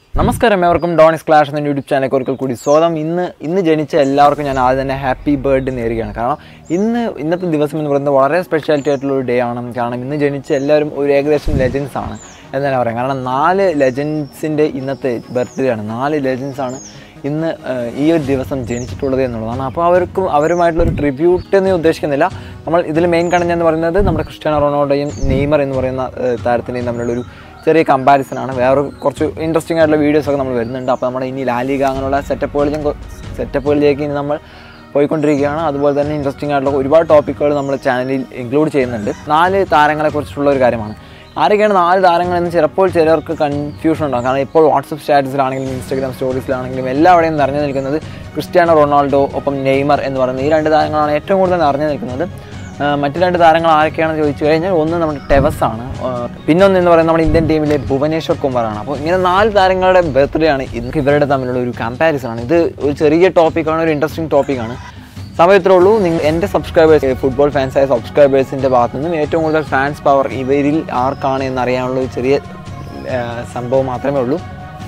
നമസ്കാരം എവർക്കും ഡോണിസ് ക്ലാഷ് എന്ന യൂട്യൂബ് ചാനലിലേക്ക് ഒരിക്കൽ കൂടി സ്വാഗതം ഇന്ന് ഇന്ന് ജനിച്ച എല്ലാവർക്കും ഞാൻ ആദ്യം തന്നെ ഹാപ്പി ബർത്ത്ഡേ നേരുകയാണ് കാരണം ഇന്ന് ഇന്നത്തെ ദിവസം എന്ന് പറയുന്നത് വളരെ സ്പെഷ്യാലിറ്റി ആയിട്ടുള്ള ഒരു ഡേ ആണ് കാരണം ഇന്ന് ജനിച്ച എല്ലാവരും ഒരു ഏകദേശം ലെജൻസ് ആണ് എന്ന് തന്നെ പറയാം കാരണം നാല് ലെജൻസിൻ്റെ ഇന്നത്തെ ബർത്ത്ഡേ ആണ് നാല് ലെജൻസ് ആണ് ഇന്ന് ഏഹ്, ഈ ഒരു ദിവസം ജനിച്ചിട്ടുള്ളത് എന്നുള്ളതാണ് അപ്പോൾ അവർക്കും അവരുമായിട്ടുള്ള ഒരു ട്രിബ്യൂട്ട് എന്ന് ഉദ്ദേശിക്കുന്നില്ല നമ്മൾ ഇതിൽ മെയിൻ കണ്ടന്റ് എന്ന് പറയുന്നത് നമ്മുടെ ക്രിസ്ത്യാനോ റൊണാൾഡോയും നെയ്മർ എന്ന് പറയുന്ന ഏഹ്, താരത്തിൻ്റെയും തമ്മിലുള്ള ഒരു ചെറിയ കമ്പാരിസൺ ആണ് വേറെ കുറച്ച് ഇൻട്രസ്റ്റിംഗ് ആയിട്ടുള്ള വീഡിയോസ് ഒക്കെ നമ്മൾ വരുന്നുണ്ട് അപ്പോൾ നമ്മുടെ ഇനി ലാലിക അങ്ങനെയുള്ള സെറ്റപ്പുകളിലും സെറ്റപ്പുകളിലേക്ക് ഇനി നമ്മൾ പോയിക്കൊണ്ടിരിക്കുകയാണ് അതുപോലെ തന്നെ ഇൻട്രസ്റ്റിംഗ് ആയിട്ടുള്ള ഒരുപാട് ടോപ്പിക്കുകൾ നമ്മൾ ചാനലിൽ ഇൻക്ലൂഡ് ചെയ്യുന്നുണ്ട് നാല് താരങ്ങളെക്കുറിച്ചുള്ള ഒരു കാര്യമാണ് ആരൊക്കെയാണ് നാല് താരങ്ങൾ എന്ന് ചിലപ്പോൾ ചിലർക്ക് കൺഫ്യൂഷൻ ഉണ്ടാകും കാരണം ഇപ്പോൾ വാട്സപ്പ് സ്റ്റാറ്റസിലാണെങ്കിലും ഇൻസ്റ്റാഗ്രാം സ്റ്റോറീസിലാണെങ്കിലും എല്ലാവരുടെയും നിറഞ്ഞു നിൽക്കുന്നത് ക്രിസ്ത്യാനോ റൊണാൾഡോ ഒപ്പം നെയ്മർ എന്ന് പറയുന്ന ഈ രണ്ട് താരങ്ങളാണ് ഏറ്റവും കൂടുതൽ നിറഞ്ഞു നിൽക്കുന്നത് ആ, മറ്റു രണ്ട് താരങ്ങൾ ആരൊക്കെയാണെന്ന് ചോദിച്ചു കഴിഞ്ഞാൽ ഒന്ന് നമ്മുടെ ടെവസ് ആണ് ആ, പിന്നൊന്ന് എന്ന് പറയുന്നത് നമ്മുടെ ഇന്ത്യൻ ടീമിലെ ഭുവനേശ്വർ കുമാറാണ് അപ്പോൾ ഇങ്ങനെ നാല് താരങ്ങളുടെ ബർത്ത്ഡേ ആണ് ഇന്ന് ഇവരുടെ തമ്മിലുള്ള ഒരു കമ്പാരിസൺ ആണ് ഇത് ഒരു ചെറിയ ടോപ്പിക്കാണ് ഒരു ഇൻട്രസ്റ്റിംഗ് ടോപ്പിക്കാണ് സമയം ഇത്രേ ഉള്ളൂ നിങ്ങൾ എൻ്റെ സബ്സ്ക്രൈബേഴ്സ് ഫുട്ബോൾ ഫാൻസായ സബ്സ്ക്രൈബേഴ്സിൻ്റെ ഭാഗത്തു നിന്നും ഏറ്റവും കൂടുതൽ ഫാൻസ് പവർ ഇവരിൽ ആർക്കാണ് എന്നറിയാനുള്ള ഒരു ചെറിയ ആ, സംഭവം മാത്രമേ ഉള്ളൂ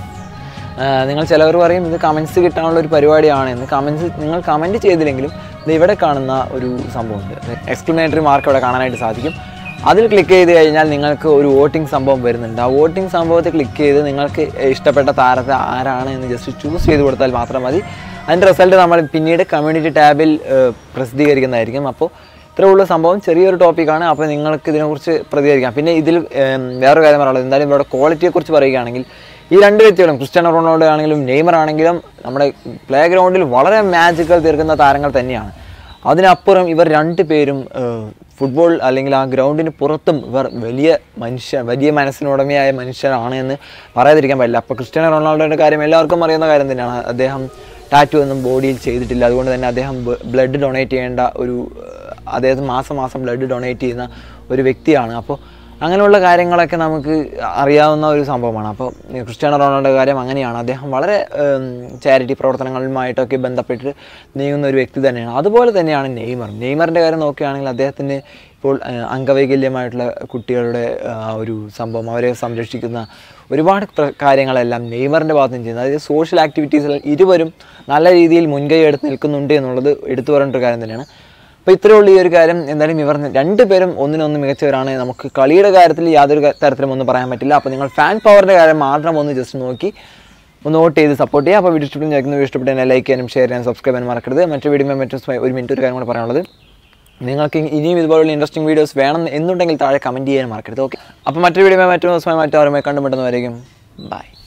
ആ, നിങ്ങൾ ചിലവർ പറയും ഇത് കമൻസ് കിട്ടാനുള്ള ഒരു പരിപാടിയാണ് എന്ന് കമൻസ് നിങ്ങൾ കമൻറ്റ് ചെയ്തില്ലെങ്കിലും ഇത് ഇവിടെ കാണുന്ന ഒരു സംഭവമുണ്ട് എക്സ്ക്ലമേറ്ററി മാർക്ക് ഇവിടെ കാണാനായിട്ട് സാധിക്കും അതിൽ ക്ലിക്ക് ചെയ്ത് കഴിഞ്ഞാൽ നിങ്ങൾക്ക് ഒരു വോട്ടിംഗ് സംഭവം വരുന്നുണ്ട് ആ വോട്ടിംഗ് സംഭവത്തിൽ ക്ലിക്ക് ചെയ്ത് നിങ്ങൾക്ക് ഇഷ്ടപ്പെട്ട താരത്തെ ആരാണ് എന്ന് ജസ്റ്റ് ചൂസ് ചെയ്ത് കൊടുത്താൽ മാത്രം മതി അതിൻ്റെ റിസൾട്ട് നമ്മൾ പിന്നീട് കമ്മ്യൂണിറ്റി ടാബിൽ പ്രസിദ്ധീകരിക്കുന്നതായിരിക്കും അപ്പോൾ ഇത്രേ ഉള്ള സംഭവം ചെറിയൊരു ടോപ്പിക്കാണ് അപ്പോൾ നിങ്ങൾക്ക് ഇതിനെക്കുറിച്ച് പ്രതികരിക്കാം പിന്നെ ഇതിൽ ഏം, വേറൊരു കാര്യം പറയാനുള്ളത് എന്തായാലും ഇവിടെ ക്വാളിറ്റിയെക്കുറിച്ച് പറയുകയാണെങ്കിൽ ഈ രണ്ട് വ്യക്തികളും ക്രിസ്ത്യാനോ റൊണാൾഡോ ആണെങ്കിലും നെയ്മർ ആണെങ്കിലും നമ്മുടെ പ്ലേ ഗ്രൗണ്ടിൽ വളരെ മാജിക്കൽ തീർക്കുന്ന താരങ്ങൾ തന്നെയാണ് അതിനപ്പുറം ഇവർ രണ്ട് പേരും ഫുട്ബോൾ അല്ലെങ്കിൽ ആ ഗ്രൗണ്ടിന് പുറത്തും ഇവർ വലിയ മനുഷ്യ വലിയ മനസ്സിനുടമയായ മനുഷ്യരാണ് എന്ന് പറയാതിരിക്കാൻ പറ്റില്ല അപ്പോൾ ക്രിസ്ത്യാനോ റൊണാൾഡോയുടെ കാര്യം എല്ലാവർക്കും അറിയുന്ന കാര്യം തന്നെയാണ് അദ്ദേഹം ടാറ്റു ഒന്നും ബോഡിയിൽ ചെയ്തിട്ടില്ല അതുകൊണ്ട് തന്നെ അദ്ദേഹം ബ്ലഡ് ഡൊണേറ്റ് ചെയ്യേണ്ട ഒരു ഏഹ്, അദ്ദേഹം മാസം മാസം ബ്ലഡ് ഡൊണേറ്റ് ചെയ്യുന്ന ഒരു വ്യക്തിയാണ് അപ്പോൾ അങ്ങനെയുള്ള കാര്യങ്ങളൊക്കെ നമുക്ക് അറിയാവുന്ന ഒരു സംഭവമാണ് അപ്പോൾ ക്രിസ്ത്യാനോ റൊണാൾഡോയുടെ കാര്യം അങ്ങനെയാണ് അദ്ദേഹം വളരെ ചാരിറ്റി പ്രവർത്തനങ്ങളുമായിട്ടൊക്കെ ബന്ധപ്പെട്ട് നീങ്ങുന്ന ഒരു വ്യക്തി തന്നെയാണ് അതുപോലെ തന്നെയാണ് നെയ്മർ നെയ്മറിൻ്റെ കാര്യം നോക്കുകയാണെങ്കിൽ അദ്ദേഹത്തിന് ഇപ്പോൾ ഏഹ്, അംഗവൈകല്യമായിട്ടുള്ള കുട്ടികളുടെ ആ ഒരു സംഭവം അവരെ സംരക്ഷിക്കുന്ന ഒരുപാട് പ്ര- കാര്യങ്ങളെല്ലാം നെയ്മറിൻ്റെ ഭാഗത്ത് നിന്ന് ചെയ്യുന്നത് അതായത് സോഷ്യൽ ആക്ടിവിറ്റീസിൽ ഇരുവരും നല്ല രീതിയിൽ മുൻകൈ എടുത്ത് നിൽക്കുന്നുണ്ട് എന്നുള്ളത് എടുത്തു പറയേണ്ട ഒരു കാര്യം തന്നെയാണ് അപ്പോൾ ഇത്രയേ ഉള്ളൂ ഈ ഒരു കാര്യം എന്തായാലും ഇവർ രണ്ടുപേരും ഒന്നിനൊന്ന് മികച്ചവരാണ് നമുക്ക് കളിയുടെ കാര്യത്തിൽ യാതൊരു ക- തരത്തിലും ഒന്നും പറയാൻ പറ്റില്ല അപ്പോൾ നിങ്ങൾ ഫാൻ പവറിൻ്റെ കാര്യം മാത്രം ഒന്ന് ജസ്റ്റ് നോക്കി ഒന്ന് വോട്ട് ചെയ്ത് സപ്പോർട്ട് ചെയ്യുക അപ്പോൾ വീഡിയോ ഇഷ്ടപ്പെട്ടു ചോദിക്കുന്ന വീഡിയോ ഇഷ്ടപ്പെട്ട് എന്നെ ലൈക്ക് ചെയ്യാനും ഷെയർ ചെയ്യാനും സബ്സ്ക്രൈബ് ചെയ്യാനും മറക്കരുത് മറ്റു വീഡിയോ മറ്റു ഒരു മിനിറ്റ് ഒരു കാര്യം കൂടെ പറയാനുള്ളത് നിങ്ങൾക്ക് ഇനിയും ഇതുപോലുള്ള ഇൻട്രസ്റ്റിംഗ് വീഡിയോസ് വേണം എന്നുണ്ടെങ്കിൽ താഴെ കമൻറ്റ് ചെയ്യാൻ മറക്കരുത് ഓക്കെ അപ്പോൾ മറ്റൊരു വീഡിയോ മറ്റൊരു ദിവസമായി മറ്റു ആരുമായി കണ്ടുമുട്ടുന്നവരേക്കും ബൈ